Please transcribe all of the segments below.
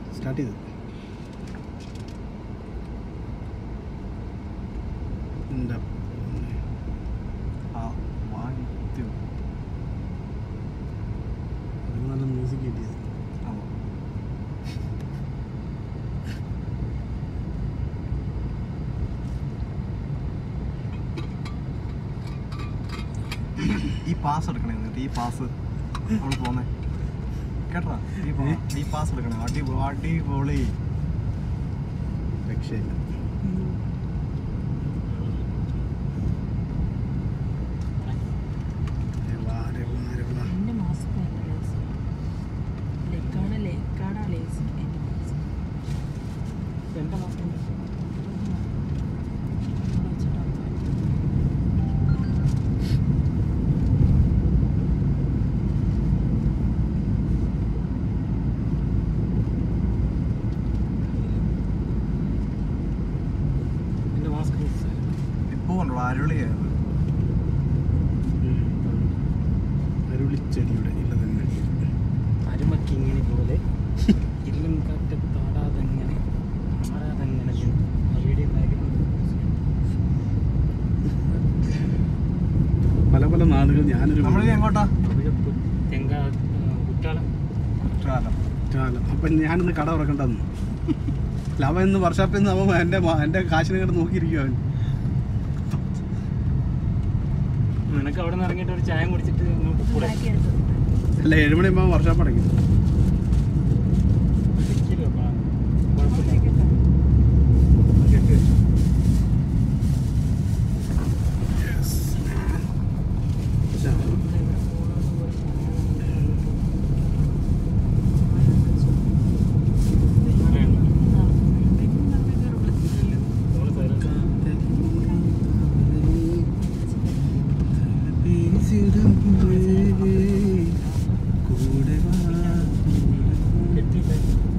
Start ചെയ്തു എന്താ ആ വാങ്ങിത്തു അത് നല്ല മ്യൂസിക് കിട്ടിയത് ആണോ ഈ പാസ് എടുക്കണേ എന്നിട്ട് ഈ പാസ് നമ്മൾ പോന്നേ കേട്ടാ ഈ പോ- ഈ പാസ് എടുക്കണേ അടി അടിപൊളി രക്ഷയില്ല രവാ, രവാ, രവാ. എൻ്റെ മാസ്ക് എൻ്റെ ലേസ് ലെക്കാണ് ലേക്കാടാ ലേസ് എൻ്റെ മാസ്ക് എൻ്റെ മാസം എൻ്റെ മാസ്ക് മിസ്സായി ഇപ്പൊ കണ്ടോ അരുളിയായത് ഉം. അരുളിച്ചെടിയുടെ ഇല്ല തന്നെ അരുമക്ക് ഇങ്ങനെ പോലെ ഇല്ലും കാറ്റ് താടാതെങ്ങനെ ആടാതെങ്ങനെ വീഡിയോ പല പല നാടുകൾ ഞാനൊരു നമ്മളിനി എങ്ങോട്ടാ തെങ്ക കുറ്റാലം കുറ്റാലം കാലം അപ്പം ഞാനിന്ന് കട തുറക്കണ്ടെന്ന് അല്ല അവൻ ഇന്ന് വർഷാപ്പിൽ നിന്ന് അവൻ എൻ്റെ മ- എൻ്റെ കാശിനെ കണ്ട് നോക്കിയിരിക്കും അവൻ നിനക്ക് അവിടെ നിന്ന് ഇറങ്ങിയിട്ട് ഒരു ചായ കുടിച്ചിട്ട് ഒന്ന് കൂടെ ചൂടാക്കി എടുത്തത് അല്ല ഏഴുമണിയാകുമ്പോൾ വർഷാപ്പ് അടയ്ക്കും ഇരിക്കില്ല, അപ്പൊ കുഴപ്പമില്ല. കേട്ടോ കേട്ട് വെച്ചു. നമ്മള് silent ആ. കെട്ടിയില്ല.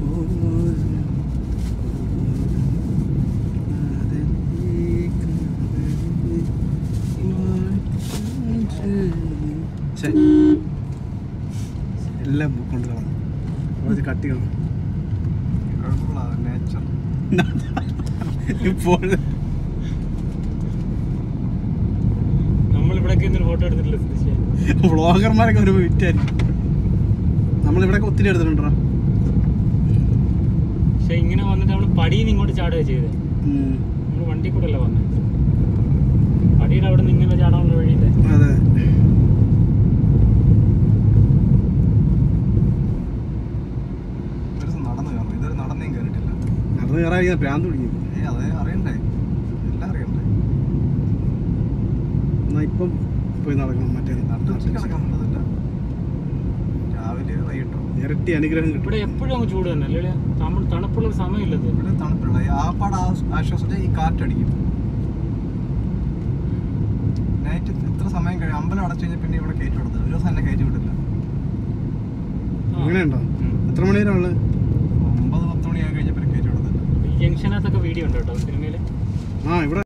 എല്ലാം കൊണ്ട് കളഞ്ഞു കുറച്ച് കട്ടി കളഞ്ഞു കുഴപ്പമില്ല നേച്ചർ ഇപ്പോൾ നമ്മളിവിടൊക്കെ ഇന്നൊരു ഫോട്ടോ എടുത്തിട്ടില്ല സതീഷേ. വ്ളോഗർമാരൊക്കെ വരുമ്പോൾ വിറ്റായിരിക്കും നമ്മളിവിടെയൊക്കെ ഒത്തിരി എടുത്തിട്ടുണ്ടോ പക്ഷെ ഇങ്ങനെ വന്നിട്ട് നമ്മള് പടിയിൽ നിന്ന് ഇങ്ങോട്ട് ചാടുക ചെയ്തത് നമ്മൾ വണ്ടി കൂടെ അല്ല വന്നത് പടിയുടെ അവിടെ നിന്ന് ഇങ്ങനെ ചാടാനുള്ള വഴിയില്ല അതെ ഒരു ദിവസം നടന്നു കയറണം ഇതൊരു നടന്നേം കയറിയിട്ടില്ല നടന്ന് കയറാൻ ഭ്രാന്ത് പിടിക്കും ഏ അതെ അറിയണ്ടേ എല്ലാം അറിയണ്ടേ എന്നാ ഇപ്പം പോയി നടക്കണം മറ്റേ നട്ടുച്ച കിടക്കാൻ പറ്റത്തില്ല രാവിലെ വൈകിട്ടോ ഇരട്ടി അനുഗ്രഹം ഇവിടെ കിട്ടും എപ്പോഴും അങ്ങ് ചൂട് തന്നെ അല്ലേ തമിഴ് തണുപ്പുള്ള ഒരു സമയമില്ലത് ഇവിടെ തണുപ്പില്ല ഈ ആപ്പാട് ആശ്വാസിച്ച് ഈ കാറ്റടിക്കും നൈറ്റ് ഇത്ര സമയം കഴിയും അമ്പലം അടച്ചു കഴിഞ്ഞാൽ പിന്നെ ഇവിടെ കയറ്റി വിടത്തില്ല ഒരു ദിവസം എന്നെ കയറ്റി വിടില്ല അങ്ങനെയുണ്ടോ എത്ര മണി വരെ ഉള്ളത് ഒമ്പത് പത്ത് മണിയായി കഴിഞ്ഞാൽ പിന്നെ കയറ്റി വിടത്തില്ല ഈ ജംഗ്ഷനകത്തൊക്കെ വീഡിയോ ഉണ്ട് കേട്ടോ സിനിമയില് ആ ഇവിടെ